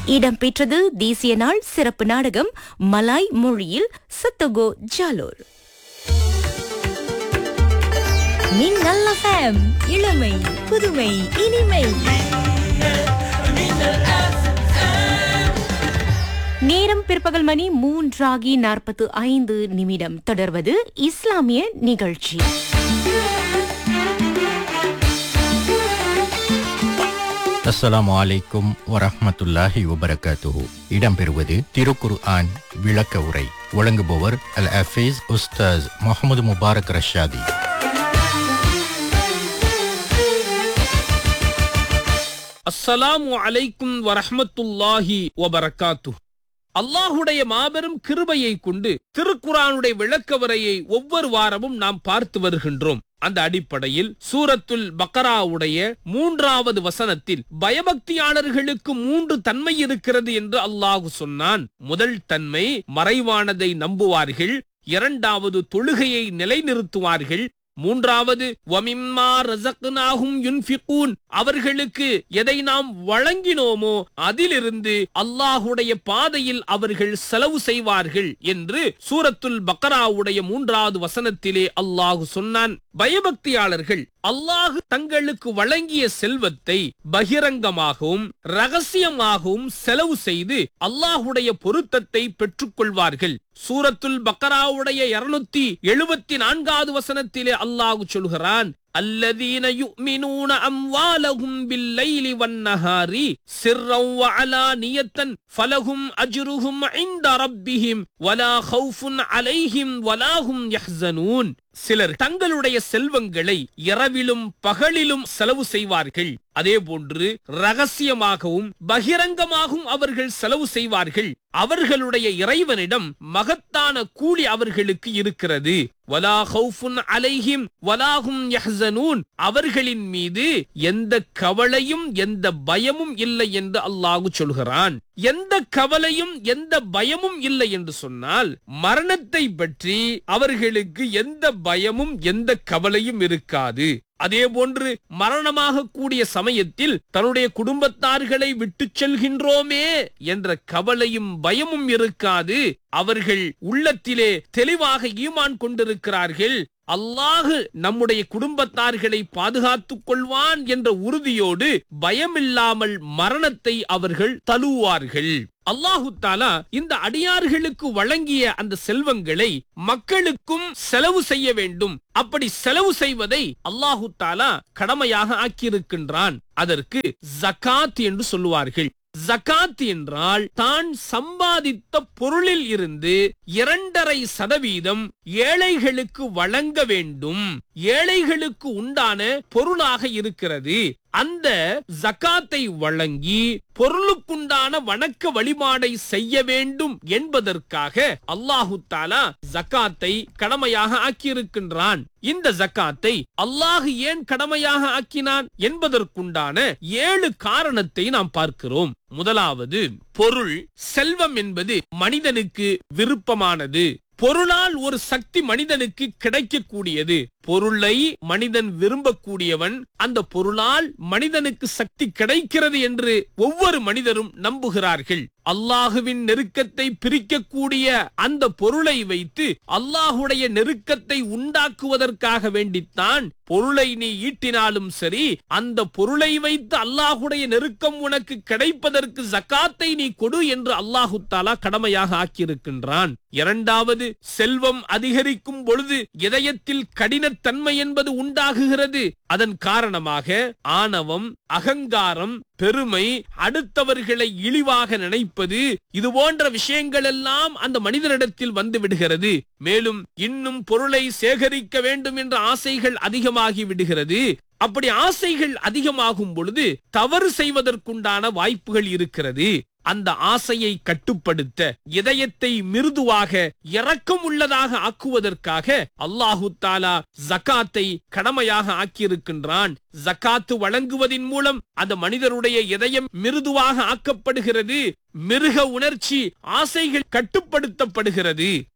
இடம்பெற்றது தேசிய நாள் சிறப்பு நாடகம் மலாய் மொழியில் சத்தகோ ஜாலோர் மின்னல் FM, இளமை புதுமை இனிமை நேரம் பிற்பகல் மணி மூன்றாகி நாற்பத்து ஐந்து நிமிடம் தொடர்வது இஸ்லாமிய நிகழ்ச்சி அஸ்ஸலாமு அலைக்கும் வரஹ்மத்துல்லாஹி வபரகாத்துஹு இடம்பெறுவது திருக்குர் ஆன் விளக்க உரை வழங்குபவர் அல் அஃபீஸ் உஸ்தாஸ் முகமது முபாரக் ரஷாதி அஸ்ஸலாமு அலைக்கும் வரஹ்மத்துல்லாஹி வபரகாத்து அல்லாஹுடைய மாபெரும் கிருபையை கொண்டு திருக்குரானுடைய விளக்க உரையை ஒவ்வொரு வாரமும் நாம் பார்த்து வருகின்றோம் அந்த அடிப்படையில் சூரத்துல் பக்கராவுடைய மூன்றாவது வசனத்தில் பயபக்தியாளர்களுக்கு மூன்று தன்மை இருக்கிறது என்று அல்லாஹு சொன்னான் முதல் தன்மை மறைவானதை நம்புவார்கள் இரண்டாவது தொழுகையை நிலைநிறுத்துவார்கள் மூன்றாவது வமிம்மா ரசக்னாஹும் யுன்ஃபிகூன் அவர்களுக்கு எதை நாம் வழங்கினோமோ அதிலிருந்து அல்லாஹுடைய பாதையில் அவர்கள் செலவு செய்வார்கள் என்று சூரத்துல் பக்கராவுடைய மூன்றாவது வசனத்திலே அல்லாஹு சொன்னான் பயபக்தியாளர்கள் அல்லாஹு தங்களுக்கு வழங்கிய செல்வத்தை பகிரங்கமாகவும் ரகசியமாகவும் செலவு செய்து அல்லாஹுடைய பொருத்தத்தை பெற்றுக்கொள்வார்கள் சூரத்துல் பக்கராவுடைய இருநூத்தி எழுபத்தி நான்காவது வசனத்திலே அல்லாஹு சொல்கிறான் الذين يؤمنون أموالهم بالليل والنهار سرا وعلانية فلهم أجرهم عند ربهم ولا خوف عليهم ولا هم يحزنون சிலர் தங்களுடைய செல்வங்களை இரவிலும் பகலிலும் செலவு செய்வார்கள் அதே போன்று ரகசியமாகவும் பகிரங்கமாகவும் அவர்கள் செலவு செய்வார்கள் அவர்களுடைய இறைவனிடம் மகத்தான கூலி அவர்களுக்கு இருக்கிறது வலா ஹவுஃபுன் அலைஹிம் வலாஹும் யஹ்சனூன் அவர்களின் மீது எந்த கவலையும் எந்த பயமும் இல்லை என்று அல்லாஹு சொல்கிறான் எந்த கவலையும் எந்த பயமும் இல்லை என்று சொன்னால் மரணத்தை பற்றி அவர்களுக்கு எந்த பயமும் எந்த கவலையும் இருக்காது அதே போன்று மரணமாக கூடிய சமயத்தில் தன்னுடைய குடும்பத்தார்களை விட்டுச் செல்கின்றோமே என்ற கவலையும் பயமும் இருக்காது அவர்கள் உள்ளத்திலே தெளிவாக ஈமான் கொண்டிருக்கிறார்கள் அல்லாஹு நம்முடைய குடும்பத்தார்களை பாதுகாத்துக் கொள்வான் என்ற உறுதியோடு பயமில்லாமல் மரணத்தை அவர்கள் தழுவார்கள் அல்லாஹு தாலா இந்த அடியார்களுக்கு வழங்கிய அந்த செல்வங்களை மக்களுக்கும் செலவு செய்ய வேண்டும் அப்படி செலவு செய்வதை அல்லாஹு தாலா கடமையாக ஆக்கியிருக்கின்றான் அதற்கு ஜகாத் என்று சொல்லுவார்கள் ஜகாத் என்றால் தான் சம்பாதித்த பொருளில் இருந்து இரண்டரை சதவீதம் ஏழைகளுக்கு வழங்க வேண்டும் ஏழைகளுக்கு உண்டான பொருளாக இருக்கிறது அந்த ஜகாத்தை வழங்கி பொருளுக்குண்டான வணக்க வழிபாடை செய்ய வேண்டும் என்பதற்காக அல்லாஹு தாலா ஜகாத்தை கடமையாக ஆக்கியிருக்கின்றான் இந்த ஜக்காத்தை அல்லாஹ் ஏன் கடமையாக ஆக்கினான் என்பதற்குண்டான ஏழு காரணத்தை நாம் பார்க்கிறோம் முதலாவது பொருள் செல்வம் என்பது மனிதனுக்கு விருப்பமானது பொருளால் ஒரு சக்தி மனிதனுக்கு கிடைக்கக்கூடியது பொருளை மனிதன் விரும்பக்கூடியவன் அந்த பொருளால் மனிதனுக்கு சக்தி கிடைக்கிறது என்று ஒவ்வொரு மனிதரும் நம்புகிறார்கள் அல்லாஹுவின் நெருக்கத்தை பிரிக்கக்கூடிய அந்த பொருளை வைத்து அல்லாஹுடைய நெருக்கத்தை உண்டாக்குவதற்காக வேண்டித்தான் பொருளை நீ ஈட்டினாலும் சரி அந்த பொருளை வைத்து அல்லாஹுடைய நெருக்கம் உனக்கு கிடைப்பதற்கு ஜக்காத்தை நீ கொடு என்று அல்லாஹு தாலா கடமையாக ஆக்கியிருக்கின்றான் இரண்டாவது செல்வம் அதிகரிக்கும் பொழுது இதயத்தில் கடினத்தன்மை என்பது உண்டாகுகிறது அதன் காரணமாக ஆணவம் அகங்காரம் பெருமை அடுத்தவர்களை இழிவாக நினைப்பது இது போன்ற விஷயங்கள் எல்லாம் அந்த மனிதனிடத்தில் வந்து விடுகிறது மேலும் இன்னும் பொருளை சேகரிக்க வேண்டும் என்ற ஆசைகள் அதிகமாகி விடுகிறது அப்படி ஆசைகள் அதிகமாகும் பொழுது தவறு செய்வதற்குண்டான வாய்ப்புகள் இருக்கிறது அந்த ஆசையை கட்டுப்படுத்த இதயத்தை மிருதுவாக இரக்கம் உள்ளதாக ஆக்குவதற்காக அல்லாஹு தாலா ஜக்காத்தை கடமையாக ஆக்கியிருக்கின்றான் ஜக்காத்து வழங்குவதின் மூலம் அந்த மனிதருடைய இதயம் மிருதுவாக ஆக்கப்படுகிறது மிருக உணர்ச்சி ஆசைகள் கட்டுப்படுத்தப்படுகிறது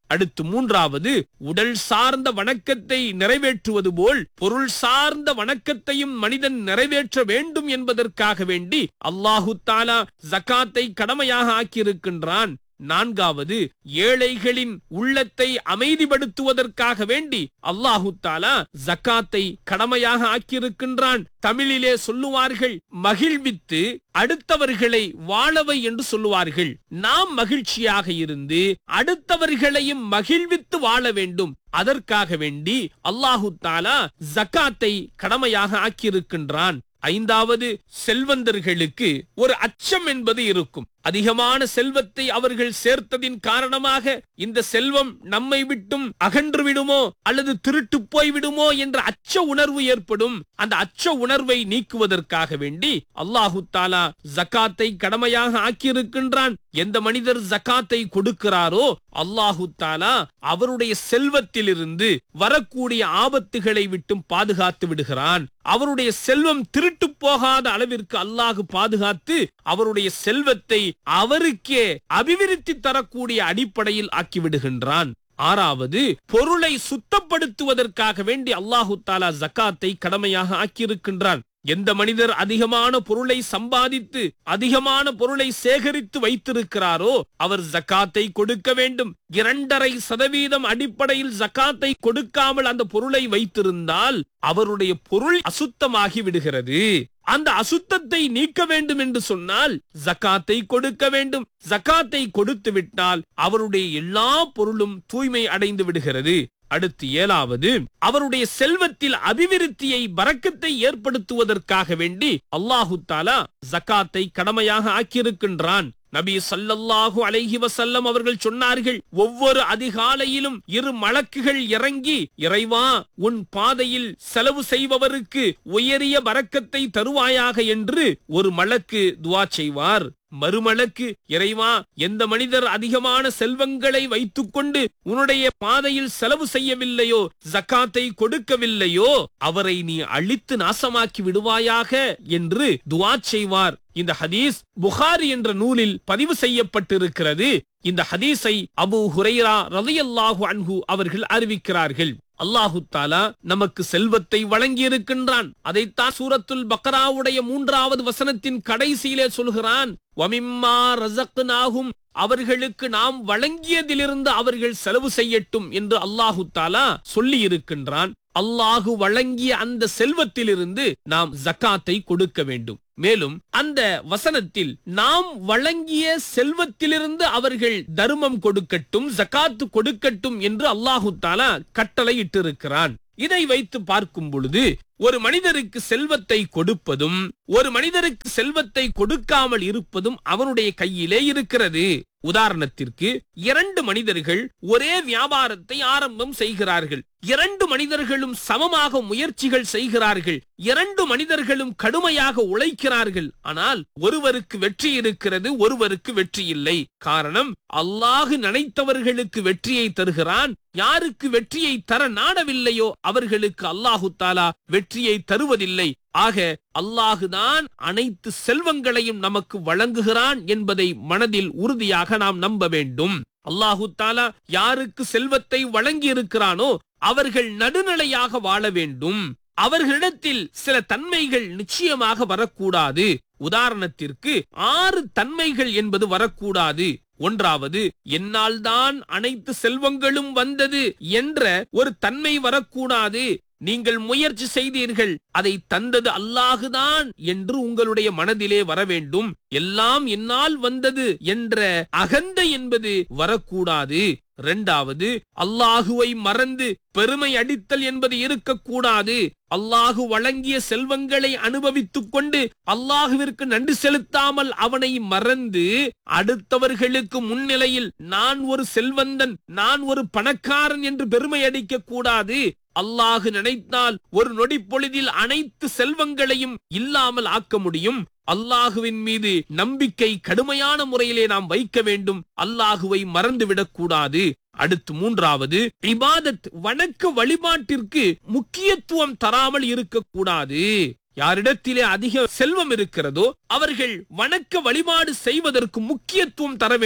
அடுத்து மூன்றாவது உடல் சார்ந்த வணக்கத்தை நிறைவேற்றுவது போல் பொருள் சார்ந்த வணக்கத்தையும் மனிதன் நிறைவேற்ற வேண்டும் என்பதற்காக வேண்டி அல்லாஹு தாலா ஜக்காத்தை கடமையாக ஆக்கியிருக்கின்றான் நான்காவது ஏழைகளின் உள்ளத்தை அமைதிப்படுத்துவதற்காக வேண்டி அல்லாஹு தாலா ஜக்காத்தை கடமையாக ஆக்கியிருக்கின்றான் தமிழிலே சொல்லுவார்கள் மகிழ்வித்து அடுத்தவர்களை வாழவை என்று சொல்லுவார்கள் நாம் மகிழ்ச்சியாக இருந்து அடுத்தவர்களையும் மகிழ்வித்து வாழ வேண்டும் அதற்காக வேண்டி அல்லாஹு தாலா ஜக்காத்தை கடமையாக ஆக்கியிருக்கின்றான் ஐந்தாவது செல்வந்தர்களுக்கு ஒரு அச்சம் என்பது இருக்கும் அதிகமான செல்வத்தை அவர்கள் சேர்த்ததின் காரணமாக இந்த செல்வம் நம்மை விட்டும் அகன்று விடுமோ அல்லது திருட்டு போய் விடுமோ என்ற அச்ச உணர்வு ஏற்படும் அந்த அச்ச உணர்வை நீக்குவதற்காக வேண்டி அல்லாஹு தாலா ஜக்காத்தை கடமையாக ஆக்கியிருக்கின்றான் எந்த மனிதர் ஜக்காத்தை கொடுக்கிறாரோ அல்லாஹு தாலா அவருடைய செல்வத்திலிருந்து வரக்கூடிய ஆபத்துகளை விட்டும் பாதுகாத்து விடுகிறான் அவருடைய செல்வம் திருட்டு போகாத அளவிற்கு அல்லாஹு பாதுகாத்து அவருடைய செல்வத்தை அவருக்கே அபிவிருத்தி தரக்கூடிய அடிப்படையில் ஆக்கிவிடுகின்றான் ஆறாவது பொருளை சுத்தப்படுத்துவதற்காக வேண்டி அல்லாஹு தாலா ஜக்காத்தை கடமையாக ஆக்கியிருக்கின்றான் எந்த மனிதர் அதிகமான பொருளை சம்பாதித்து அதிகமான பொருளை சேகரித்து வைத்திருக்கிறாரோ அவர் ஜக்காத்தை கொடுக்க வேண்டும் இரண்டரை சதவீதம் அடிப்படையில் ஜக்காத்தை கொடுக்காமல் அந்த பொருளை வைத்திருந்தால் அவருடைய பொருள் அசுத்தமாகி விடுகிறது அந்த அசுத்தத்தை நீக்க வேண்டும் என்று சொன்னால் ஜக்காத்தை கொடுக்க வேண்டும் ஜக்காத்தை கொடுத்து விட்டால் அவருடைய எல்லா பொருளும் தூய்மை அடைந்து விடுகிறது அடுத்து ஏழாவது அவருடைய செல்வத்தில் அபிவிருத்தியை பறக்கத்தை ஏற்படுத்துவதற்காக வேண்டி அல்லாஹு தாலா ஜக்காத்தை கடமையாக ஆக்கியிருக்கின்றான் நபி சல்லல்லாஹு அலைஹி வசல்லம் அவர்கள் சொன்னார்கள் ஒவ்வொரு அதிகாலையிலும் இரு மலக்குகள் இறங்கி இறைவா உன் பாதையில் செலவு செய்பவருக்கு உயரிய பறக்கத்தை தருவாயாக என்று ஒரு மலக்கு துவா செய்வார் மறுமலக்கு இறைவா எந்த மனிதர் அதிகமான செல்வங்களை வைத்துக்கொண்டு உன்னுடைய பாதையில் செலவு செய்யவில்லையோ ஜக்காத்தை கொடுக்கவில்லையோ அவரை நீ அழித்து நாசமாக்கி விடுவாயாக என்று துவா செய்வார் இந்த ஹதீஸ் புகாரி என்ற நூலில் பதிவு செய்யப்பட்டிருக்கிறது இந்த ஹதீஸை அபு ஹுரைரா ரலியல்லாஹு அன்ஹு அவர்கள் அறிவிக்கிறார்கள் அல்லாஹு தாலா நமக்கு செல்வத்தை வழங்கி இருக்கின்றான் அதைத்தான் சூரத்துல் பக்ராவுடைய மூன்றாவது வசனத்தின் கடைசியிலே சொல்கிறான் வமிம்மா ரசக்னாகும் அவர்களுக்கு நாம் வழங்கியதிலிருந்து அவர்கள் செலவு செய்யட்டும் என்று அல்லாஹு தாலா சொல்லி இருக்கின்றான் அல்லாஹு வழங்கிய அந்த செல்வத்திலிருந்து நாம் ஜக்காத்தை கொடுக்க வேண்டும் மேலும் அந்த வசனத்தில் நாம் வழங்கிய செல்வத்திலிருந்து அவர்கள் தர்மம் கொடுக்கட்டும் ஜக்காத்து கொடுக்கட்டும் என்று அல்லாஹு தாலா கட்டளை இட்டிருக்கிறான் இதை வைத்து பார்க்கும் பொழுது ஒரு மனிதருக்கு செல்வத்தை கொடுப்பதும் ஒரு மனிதருக்கு செல்வத்தை கொடுக்காமல் இருப்பதும் அவனுடைய கையிலே இருக்கிறது உதாரணத்திற்கு இரண்டு மனிதர்கள் ஒரே வியாபாரத்தை ஆரம்பம் செய்கிறார்கள் இரண்டு மனிதர்களும் சமமாக முயற்சிகள் செய்கிறார்கள் இரண்டு மனிதர்களும் கடுமையாக உழைக்கிறார்கள் ஆனால் ஒருவருக்கு வெற்றி இருக்கிறது ஒருவருக்கு வெற்றி இல்லை காரணம் அல்லாஹு நினைத்தவர்களுக்கு வெற்றியை தருகிறான் யாருக்கு வெற்றியை தர நாடவில்லையோ அவர்களுக்கு அல்லாஹு தாலா வெற்றியை தருவதில்லை ஆக அல்லாஹுதான் அனைத்து செல்வங்களையும் நமக்கு வழங்குகிறான் என்பதை மனதில் உறுதியாக நாம் நம்ப வேண்டும் அல்லாஹு தாலா யாருக்கு செல்வத்தை வழங்கி இருக்கிறானோ அவர்கள் நடுநிலையாக வாழ வேண்டும் அவர்களிடத்தில் சில தன்மைகள் நிச்சயமாக வரக்கூடாது உதாரணத்திற்கு ஆறு தன்மைகள் என்பது வரக்கூடாது ஒன்றாவது என்னால் தான் அனைத்து செல்வங்களும் வந்தது என்ற ஒரு தன்மை வரக்கூடாது நீங்கள் முயற்சி செய்தீர்கள் அதை தந்தது அல்லாஹுதான் என்று உங்களுடைய மனதிலே வர வேண்டும் எல்லாம் என்னால் வந்தது என்ற அகந்த என்பது வரக்கூடாது இரண்டாவது அல்லாஹுவை மறந்து பெருமை அடித்தல் என்பது இருக்கக்கூடாது அல்லாஹு வழங்கிய செல்வங்களை அனுபவித்துக் கொண்டு அல்லாஹுவிற்கு நன்றி செலுத்தாமல் அவனை மறந்து அடுத்தவர்களுக்கு முன்னிலையில் நான் ஒரு செல்வந்தன் நான் ஒரு பணக்காரன் என்று பெருமை அடிக்க கூடாது அல்லாஹு நினைத்தால் ஒரு நொடி பொழுதில் அனைத்து செல்வங்களையும் இல்லாமல் ஆக்க முடியும் அல்லாஹுவின் மீது நம்பிக்கை கடுமையான முறையிலே நாம் வைக்க வேண்டும் அல்லாஹுவை மறந்துவிடக் கூடாது அடுத்து மூன்றாவது இபாதத் வணக்க வழிபாட்டிற்கு முக்கியத்துவம் தராமல் இருக்கக்கூடாது யாரிடத்திலே அதிக செல்வம் இருக்கிறதோ அவர்கள் வணக்க வழிபாடு செய்வதற்கு முக்கியத்துவம் தர வேண்டும்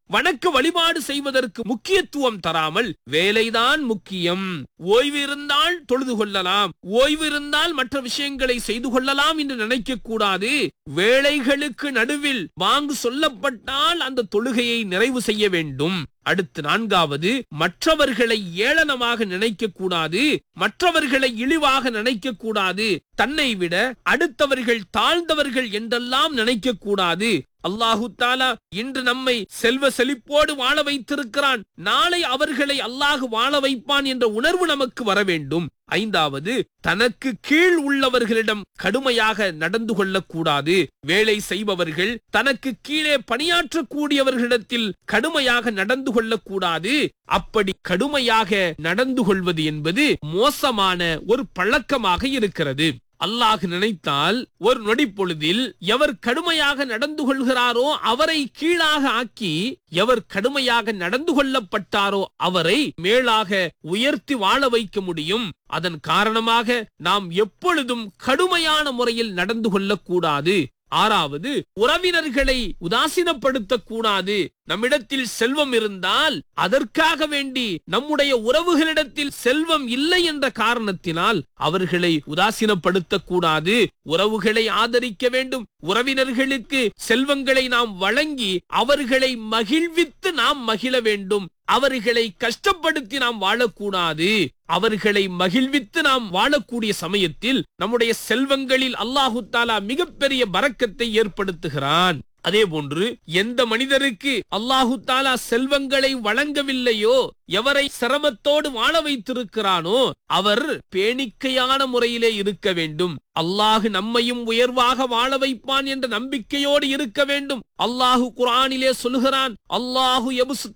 வணக்க வழிபாடு செய்வதற்கு முக்கியத்துவம் தராமல் வேலைதான் முக்கியம் ஓய்வு இருந்தால் தொழுது கொள்ளலாம் ஓய்வு இருந்தால் மற்ற விஷயங்களை செய்து கொள்ளலாம் என்று நினைக்க கூடாது வேலைகளுக்கு நடுவில் வாங்கு சொல்லப்பட்டால் அந்த தொழுகையை நிறைவு செய்ய வேண்டும் அடுத்து நான்காவது மற்றவர்களை ஏளனமாக நினைக்க கூடாது மற்றவர்களை இழிவாக நினைக்க கூடாது தன்னை விட அடுத்தவர்கள் தாழ்ந்தவர்கள் என்றெல்லாம் நினைக்க கூடாது அல்லாஹு தாலா இன்று நம்மை செல்வ செழிப்போடு வாழ வைத்திருக்கிறான் நாளை அவர்களை அல்லாஹு வாழ வைப்பான் என்ற உணர்வு நமக்கு வர வேண்டும் ஐந்தாவது தனக்கு கீழ் உள்ளவர்களிடம் கடுமையாக நடந்து கொள்ளக்கூடாது வேலை செய்பவர்கள் தனக்கு கீழே பணியாற்றக்கூடியவர்களிடத்தில் கடுமையாக நடந்து கொள்ளக்கூடாது அப்படி கடுமையாக நடந்து கொள்வது என்பது மோசமான ஒரு பழக்கமாக இருக்கிறது அல்லாஹ் நினைத்தால் ஒரு நொடி பொழுதில் எவர் கடுமையாக நடந்து கொள்கிறாரோ அவரை கீழாக ஆக்கி எவர் கடுமையாக நடந்து கொள்ளப்பட்டாரோ அவரை மேலாக உயர்த்தி வாழ வைக்க முடியும் அதன் காரணமாக நாம் எப்பொழுதும் கடுமையான முறையில் நடந்து கொள்ளக்கூடாது ஆறாவது உறவினர்களை உதாசீனப்படுத்தக் கூடாது நம்மிடத்தில் செல்வம் இருந்தால் அதற்காக வேண்டி நம்முடைய உறவுகளிடத்தில் செல்வம் இல்லை என்ற காரணத்தினால் அவர்களை உதாசீனப்படுத்தக் கூடாது உறவுகளை ஆதரிக்க வேண்டும் உறவினர்களுக்கு செல்வங்களை நாம் வழங்கி அவர்களை மகிழ்வித்து நாம் மகிழ வேண்டும் அவர்களை கஷ்டப்படுத்தி நாம் வாழக்கூடாது அவர்களை மகிழ்வித்து நாம் வாழக்கூடிய சமயத்தில் நம்முடைய செல்வங்களில் அல்லாஹு தாலா மிகப்பெரிய பறக்கத்தை ஏற்படுத்துகிறான் அதே போன்று எந்த மனிதருக்கு அல்லாஹு தாலா செல்வங்களை வழங்கவில்லையோ எவரை சிரமத்தோடு வாழ வைத்திருக்கிறானோ அவர் பேணிக்கையான முறையிலே இருக்க வேண்டும் அல்லாஹு நம்மையும் உயர்வாக வாழ வைப்பான் என்ற நம்பிக்கையோடு இருக்க வேண்டும் அல்லாஹு குரானிலே சொல்கிறான் அல்லாஹு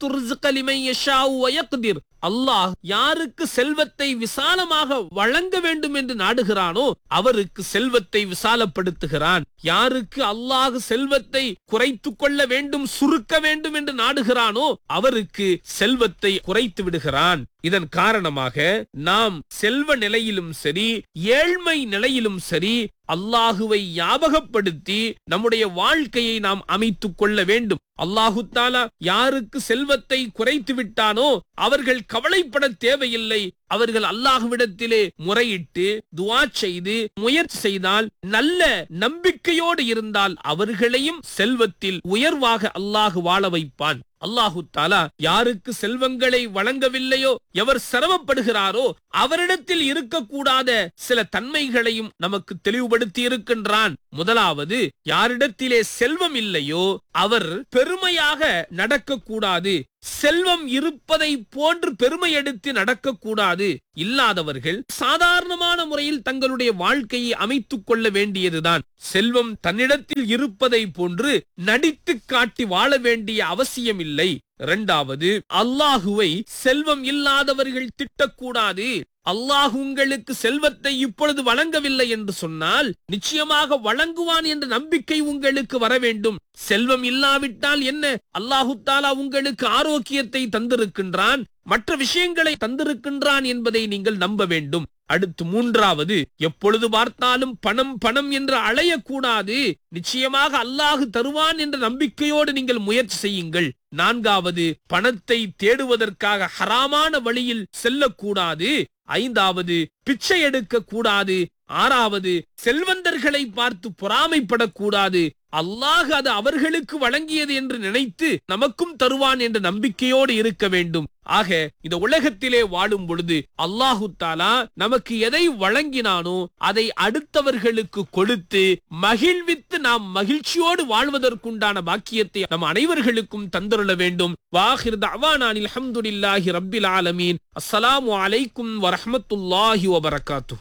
எபுசுர் அல்லாஹ் யாருக்கு செல்வத்தை விசாலமாக வழங்க வேண்டும் என்று நாடுகிறானோ அவருக்கு செல்வத்தை விசாலப்படுத்துகிறான் யாருக்கு அல்லாஹ் செல்வத்தை குறைத்து கொள்ள வேண்டும் சுருக்க வேண்டும் என்று நாடுகிறானோ அவருக்கு செல்வத்தை குறைத்து விடுகிறான் இதன் காரணமாக நாம் செல்வ நிலையிலும் சரி ஏழ்மை நிலையிலும் சரி அல்லாஹுவை ஞாபகப்படுத்தி நம்முடைய வாழ்க்கையை நாம் அமைத்துக் கொள்ள வேண்டும் அல்லாஹு தாலா யாருக்கு செல்வத்தை குறைத்து விட்டானோ அவர்கள் கவலைப்பட தேவையில்லை அவர்கள் அல்லாஹுவிடத்திலே முறையிட்டு துவா செய்து முயற்சி செய்தால் நல்ல நம்பிக்கையோடு இருந்தால் அவர்களையும் செல்வத்தில் உயர்வாக அல்லாஹு வாழ வைப்பான் அல்லாஹு தாலா யாருக்கு செல்வங்களை வழங்கவில்லையோ எவர் சிரமப்படுகிறாரோ அவரிடத்தில் இருக்கக்கூடாத சில தன்மைகளையும் நமக்கு தெளிவுபடுத்தி இருக்கின்றான் முதலாவது யாரிடத்திலே செல்வம் இல்லையோ அவர் பெருமையாக நடக்கக்கூடாது செல்வம் இருப்பதை போன்று பெருமை எடுத்து நடக்கக்கூடாது இல்லாதவர்கள் சாதாரணமான முறையில் தங்களுடைய வாழ்க்கையை அமைத்துக் கொள்ள வேண்டியதுதான் செல்வம் தன்னிடத்தில் இருப்பதை போன்று நடித்து காட்டி வாழ வேண்டிய அவசியம் இல்லை இரண்டாவது அல்லாஹுவை செல்வம் இல்லாதவர்கள் திட்டக்கூடாது அல்லாஹ் உங்களுக்கு செல்வத்தை இப்பொழுது வழங்கவில்லை என்று சொன்னால் நிச்சயமாக வழங்குவான் என்ற நம்பிக்கை உங்களுக்கு வர வேண்டும் செல்வம் இல்லாவிட்டால் என்ன அல்லாஹு தாலா உங்களுக்கு ஆரோக்கியத்தை தந்திருக்கின்றான் மற்ற விஷயங்களை தந்திருக்கின்றான் என்பதை நீங்கள் நம்ப வேண்டும் அடுத்து மூன்றாவது எப்பொழுது பார்த்தாலும் பணம் பணம் என்று அலையக்கூடாது நிச்சயமாக அல்லாஹு தருவான் என்ற நம்பிக்கையோடு நீங்கள் முயற்சி செய்யுங்கள் நான்காவது பணத்தை தேடுவதற்காக ஹராமான வழியில் செல்லக்கூடாது ஐந்தாவது பிச்சை எடுக்க கூடாது ஆறாவது செல்வந்தர்களை பார்த்து பொறாமைப்படக்கூடாது அல்லாஹ் அது அவர்களுக்கு வழங்கியது என்று நினைத்து நமக்கும் தருவான் என்ற நம்பிக்கையோடு இருக்க வேண்டும் ஆக இந்த உலகத்திலே வாழும் பொழுது அல்லாஹு தாலா நமக்கு எதை வழங்கினானோ அதை அடுத்தவர்களுக்கு கொடுத்து மகிழ்வித்து நாம் மகிழ்ச்சியோடு வாழ்வதற்குண்டான பாக்கியத்தை நம் அனைவர்களுக்கும் தந்தருள வேண்டும் வாஹிர் தவானான் அல்ஹம்துலில்லாஹி ரப்பில் ஆலமீன் அஸ்ஸலாமு அலைக்கும் வரஹ்மத்துல்லாஹி வபரகாத்துஹு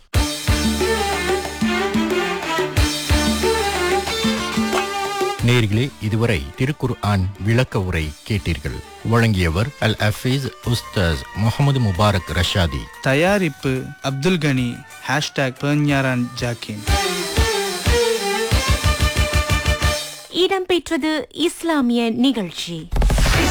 நேர்களே இதுவரை திருக்குர் ஆன் விளக்க உரை கேட்டீர்கள் வழங்கியவர் அல் அஃபீஸ் உஸ்தாஸ் முகமது முபாரக் ரஷாதி தயாரிப்பு அப்துல் கனி ஹேஷ்டாக் பெர்ஞாரான் ஜாக்கின் இடம்பெற்றது இஸ்லாமிய நிகழ்ச்சி